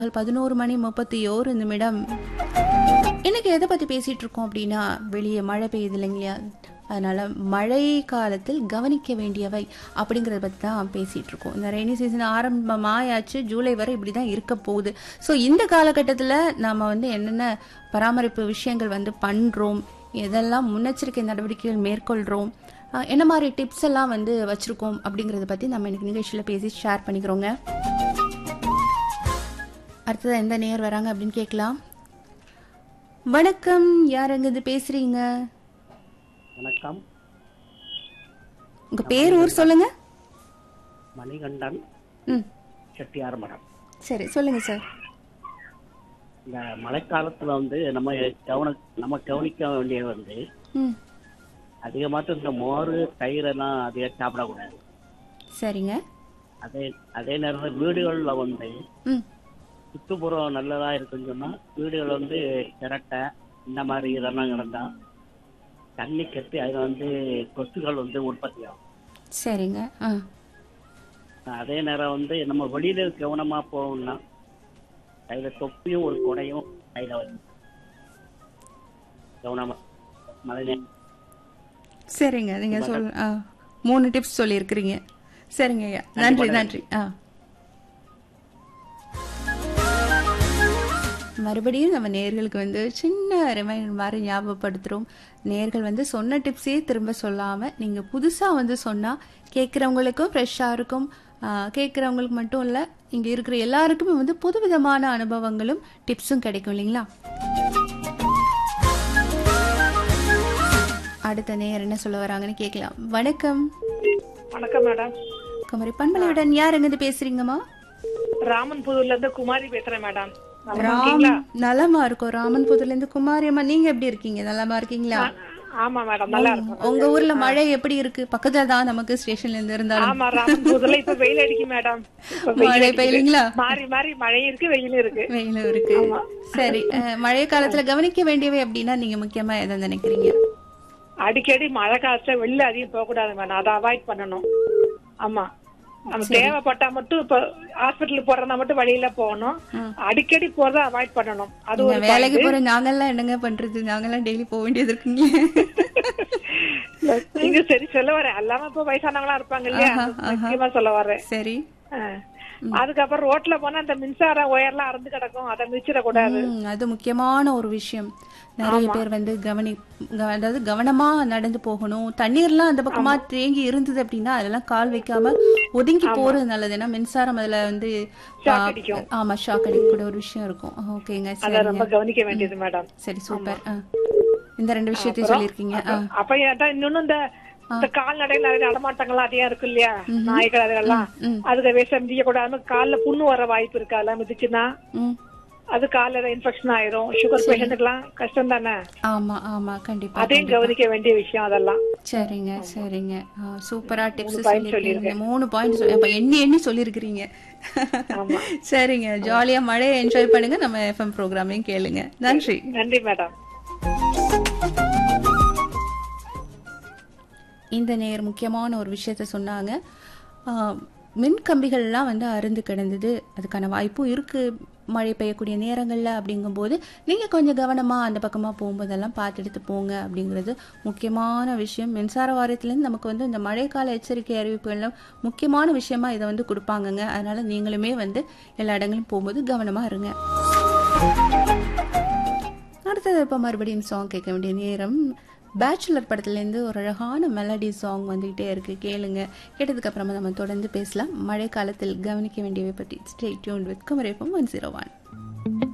பதினோரு மணி முப்பத்தி ஓரு நிமிடம் இன்னைக்கு எதை பத்தி பேசிட்டு இருக்கோம் அப்படின்னா வெளியே மழை பெய்யுது இல்லைங்களா அதனால மழை காலத்தில் கவனிக்க வேண்டியவை அப்படிங்கறத பத்தி தான் பேசிட்டு இருக்கோம் இந்த ரெய்னி சீசன் ஆரம்பமாயாச்சு ஜூலை வரை இப்படி தான் இருக்க போகுது ஸோ இந்த காலகட்டத்தில் நாம வந்து என்னென்ன பராமரிப்பு விஷயங்கள் வந்து பண்றோம் எதெல்லாம் முன்னெச்சரிக்கை நடவடிக்கைகள் மேற்கொள்றோம் அஹ் என்ன மாதிரி டிப்ஸ் எல்லாம் வந்து வச்சிருக்கோம் அப்படிங்கறத பத்தி நம்ம இன்னைக்கு நிகழ்ச்சியில பேசி ஷேர் பண்ணிக்கிறோங்க அடுத்தது எந்த நேர் வராங்க அப்படின்னு கேட்கலாம் வணக்கம் யார் அங்கிருந்து பேசுறீங்க வணக்கம் உங்க பேர் ஊர் சொல்லுங்க மணிகண்டன் ம் செட்டியார் மடம் சரி சொல்லுங்க சார் இந்த மழைக்காலத்துல வந்து நம்ம கவன நம்ம கவனிக்க வேண்டியது வந்து ம் அதிகமாட்டு இந்த மோர் தயிர் எல்லாம் அதிகம் சாப்பிடக்கூடாது சரிங்க அதே அதே நேரத்தில் வீடுகளில் வந்து ம் சுற்றுப்புறம் நல்லதா இருக்குன்னு சொன்னா வீடுகள் வந்து சிரட்டை இந்த மாதிரி இதெல்லாம் கிடந்தா தண்ணி கட்டி அதில் வந்து கொசுகள் வந்து உற்பத்தி ஆகும் சரிங்க ஆ அதே நேரம் வந்து நம்ம வெளியில கவனமா போகணும்னா கையில தொப்பியும் ஒரு குடையும் கையில வந்து கவனமா மழை நேரம் சரிங்க நீங்க சொல் ஆ மூணு டிப்ஸ் சொல்லியிருக்கிறீங்க சரிங்க ஐயா நன்றி நன்றி ஆ மறுபடியும் நம்ம நேர்களுக்கு வந்து சின்ன ரிமைண்டர் மாதிரி ஞாபகப்படுத்துகிறோம் நேர்கள் வந்து சொன்ன டிப்ஸே திரும்ப சொல்லாமல் நீங்கள் புதுசாக வந்து சொன்னால் கேட்குறவங்களுக்கும் ஃப்ரெஷ்ஷாக இருக்கும் கேட்குறவங்களுக்கு மட்டும் இல்லை இங்கே இருக்கிற எல்லாருக்குமே வந்து புதுவிதமான அனுபவங்களும் டிப்ஸும் கிடைக்கும் இல்லைங்களா அடுத்த நேர் என்ன சொல்ல வராங்கன்னு கேட்கலாம் வணக்கம் வணக்கம் மேடம் குமரி பண்பலையுடன் யார் எங்கிருந்து பேசுறீங்கம்மா ராமன் புதூர்ல இருந்து குமாரி பேசுறேன் மேடம் நல்லா ராம் இருக்கீங்களா நலமா இருக்கும் ராமன் புதுல இருந்து குமாரி அம்மா நீங்க எப்படி இருக்கீங்க நலமா இருக்கீங்களா ஆமா மேடம் நல்லா இருக்கும் உங்க ஊர்ல மழை எப்படி இருக்கு பக்கத்துல தான் நமக்கு ஸ்டேஷன்ல இருந்து இருந்தாலும் ஆமா ராமன் புதூர்ல இப்ப வெயில் அடிக்கு மேடம் இப்ப வெயில் மழை அடிக்குது. பெய்யுங்களா மாறி மாறி மழையும் இருக்கு வெயிலும் இருக்கு வெயிலும் இருக்கு சரி அஹ், மழை காலத்துல கவனிக்க வேண்டியவை அப்படின்னா நீங்க முக்கியமா எதை நினைக்கிறீங்க அடிக்கடி மழை காலத்துல வெளில அதிகம் போக கூடாது மேடம் அதை அவாய்ட் பண்ணணும் ஆமா நம்ம தேவைப்பட்டா மட்டும் இப்ப ஹாஸ்பிட்டலுக்கு போறதா மட்டும் வழியில போகணும் அடிக்கடி போறத அவாய்ட் பண்ணணும் அது நீங்க ஒரு வேலைக்கு போற நாங்கெல்லாம் என்னங்க பண்றது நாங்கெல்லாம் டெய்லி போக வேண்டியது இருக்குங்க நீங்க சரி சொல்ல வரேன் எல்லாமே இப்ப வயசானவங்களா இருப்பாங்க இல்லையா முக்கியமா சொல்ல வரேன் சரி ஆ. அதுக்கப்புறம் ரோட்ல போனா அந்த மின்சார ஒயர்லாம் அறந்து கிடக்கும் அதை மிதிச்சிடக்கூடாது ம், அது முக்கியமான ஒரு விஷயம் நிறைய பேர் வந்து கவனி க- அதாவது கவனமா நடந்து போகணும் தண்ணீர்லாம் அந்த பக்கமா தேங்கி இருந்தது அப்படின்னா அதெல்லாம் கால் வைக்காம ஒதுங்கி போறது நல்லது ஏன்னா மின்சாரம் அதுல வந்து ஆ, அடிக்கும். ஆமா ஷாக் அடிக்கக்கூடிய ஒரு விஷயம் இருக்கும் ஓகேங்க அத சரி ரொம்ப கவனிக்க வேண்டியது மேடம் சரி சூப்பர் ஆ. இந்த ரெண்டு விஷயத்தையும் சொல்லியிருக்கீங்க ஆ. அப்ப ஏன்டா இன்னொன்னு இந்த இந்த கால்நடையில நிறைய நடமாட்டங்கள்லாம் அதிகம் இருக்கு இல்லையா நாய்கள் அதெல்லாம் அதுக்கு விஷம் மிதிக்க கூடாது கால்ல புண்ணு வர வாய்ப்பு இருக்கு அதெல்லாம் மிதிச்சுன்னா ம் அது கால்ல இன்ஃபெக்ஷன் ஆயிரும் சுகர் பேஷண்ட்டுக்கெல்லாம் கஷ்டம் தானே ஆமா ஆமா கண்டிப்பா அதையும் கவனிக்க வேண்டிய விஷயம் அதெல்லாம் சரிங்க சரிங்க ஆ, சூப்பரா டிப்ஸ் சொல்லிருக்கீங்க மூணு பாயிண்ட் அப்ப எண்ணி எண்ணி சொல்லிருக்கிறீங்க சரிங்க ஜாலியா மழையை என்ஜாய் பண்ணுங்க நம்ம எஃப்எம் ப்ரோக்ராமையும் கேளுங்க நன்றி நன்றி மேடம் இந்த நேர் முக்கியமான ஒரு விஷயத்த சொன்னாங்க ஆ, மின் கம்பிகள்லாம் வந்து அருந்து கிடந்தது அதுக்கான வாய்ப்பும் இருக்கு மழை பெய்யக்கூடிய நேரங்களில் அப்படிங்கும்போது நீங்கள் கொஞ்சம் கவனமாக அந்த பக்கமாக போகும்போதெல்லாம் பார்த்து எடுத்து போங்க அப்படிங்கிறது முக்கியமான விஷயம் மின்சார வாரியத்துலேருந்து நமக்கு வந்து இந்த மழைக்கால எச்சரிக்கை அறிவிப்புகள்லாம் முக்கியமான விஷயமா இதை வந்து கொடுப்பாங்கங்க அதனால நீங்களுமே வந்து எல்லா இடங்களும் போகும்போது கவனமாக இருங்க அடுத்தது இப்போ மறுபடியும் சாங் கேட்க வேண்டிய நேரம் பேச்சுலர் படத்துலேருந்து ஒரு அழகான மெலடி சாங் வந்துகிட்டே இருக்கு கேளுங்க கேட்டதுக்கு அப்புறமா நம்ம தொடர்ந்து பேசலாம் மழை காலத்தில் கவனிக்க வேண்டியவை பற்றி ஸ்டே டியூன் வித் குமரேஃபம் ஒன் ஜீரோ ஒன்